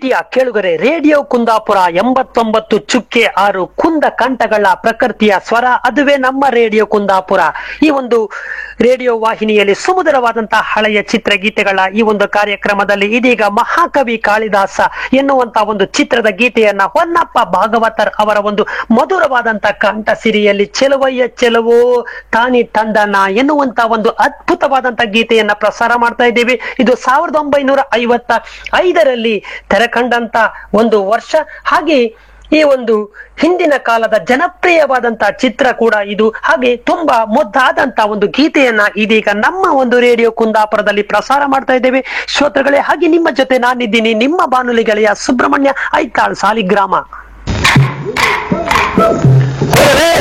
ಪ್ರೀತಿಯ ಕೇಳುಗರೆ ರೇಡಿಯೋ ಕುಂದಾಪುರ ಎಂಬತ್ತೊಂಬತ್ತು ಚುಕ್ಕೆ ಆರು ಕುಂದ ಕಂಠಗಳ ಪ್ರಕೃತಿಯ ಸ್ವರ ಅದುವೇ ನಮ್ಮ ರೇಡಿಯೋ ಕುಂದಾಪುರ ಈ ಒಂದು ರೇಡಿಯೋ ವಾಹಿನಿಯಲ್ಲಿ ಸುಮಧುರವಾದಂತಹ ಹಳೆಯ ಚಿತ್ರಗೀತೆಗಳ ಈ ಒಂದು ಕಾರ್ಯಕ್ರಮದಲ್ಲಿ ಇದೀಗ ಮಹಾಕವಿ ಕಾಳಿದಾಸ ಎನ್ನುವಂತ ಒಂದು ಚಿತ್ರದ ಗೀತೆಯನ್ನ ಹೊನ್ನಪ್ಪ ಭಾಗವತರ್ ಅವರ ಒಂದು ಮಧುರವಾದಂತ ಕಂಠ ಸಿರಿಯಲ್ಲಿ ಚೆಲುವಯ್ಯ ಚೆಲುವು ತಾನಿ ತಂದನ ಎನ್ನುವಂತ ಒಂದು ಅದ್ಭುತವಾದಂತ ಗೀತೆಯನ್ನ ಪ್ರಸಾರ ಮಾಡ್ತಾ ಇದ್ದೀವಿ ಇದು ಸಾವಿರದ ಒಂಬೈನೂರ ಐವತ್ತ ಐದರಲ್ಲಿ ತೆರೆಕಂಡಂತ ಒಂದು ವರ್ಷ ಹಾಗೆ ಈ ಒಂದು ಹಿಂದಿನ ಕಾಲದ ಜನಪ್ರಿಯವಾದಂತಹ ಚಿತ್ರ ಕೂಡ ಇದು ಹಾಗೆ ತುಂಬಾ ಮುದ್ದಾದಂತ ಒಂದು ಗೀತೆಯನ್ನ ಇದೀಗ ನಮ್ಮ ಒಂದು ರೇಡಿಯೋ ಕುಂದಾಪುರದಲ್ಲಿ ಪ್ರಸಾರ ಮಾಡ್ತಾ ಇದ್ದೇವೆ ಶ್ರೋತೃಗಳೇ ಹಾಗೆ ನಿಮ್ಮ ಜೊತೆ ನಾನಿದ್ದೀನಿ ನಿಮ್ಮ ಬಾನುಲಿ ಗೆಳೆಯ ಸುಬ್ರಹ್ಮಣ್ಯ ಐತಾಳ್ ಸಾಲಿಗ್ರಾಮ